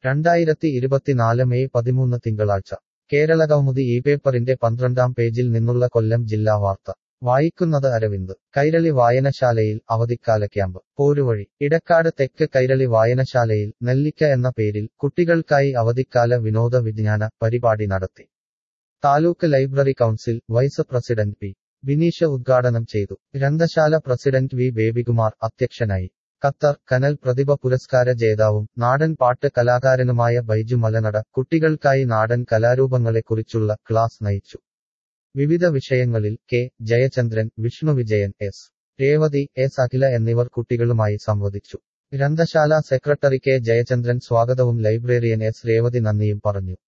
രണ്ടായിരത്തി ഇരുപത്തിനാല് മെയ് പതിമൂന്ന് തിങ്കളാഴ്ച കേരളകൗമുദി ഈ പേപ്പറിന്റെ പന്ത്രണ്ടാം പേജിൽ നിന്നുള്ള കൊല്ലം ജില്ലാ വാർത്ത വായിക്കുന്നത് അരവിന്ദ് കൈരളി വായനശാലയിൽ അവധിക്കാല ക്യാമ്പ് പോരുവഴി ഇടക്കാട് തെക്ക് കൈരളി വായനശാലയിൽ നെല്ലിക്ക എന്ന പേരിൽ കുട്ടികൾക്കായി അവധിക്കാല വിനോദ വിജ്ഞാന പരിപാടി നടത്തി taluk library council vice president P Bineesh ഉദ്ഘാടനം ചെയ്തു ഗ്രന്ഥശാല പ്രസിഡന്റ് വി ബേബികുമാർ അധ്യക്ഷനായി ഖത്തർ കനൽ പ്രതിഭ പുരസ്കാര ജേതാവും നാടൻ പാട്ട് കലാകാരനുമായ ബൈജു മലനട കുട്ടികൾക്കായി നാടൻ കലാരൂപങ്ങളെക്കുറിച്ചുള്ള ക്ലാസ് നയിച്ചു വിവിധ വിഷയങ്ങളിൽ K Jayachandran Vishnu Vijayan S Revathi S Akhila എന്നിവർ കുട്ടികളുമായി സംവദിച്ചു ഗ്രന്ഥശാല സെക്രട്ടറി കെ ജയചന്ദ്രൻ സ്വാഗതവും ലൈബ്രറിയൻ എസ് രേവതി നന്ദിയും പറഞ്ഞു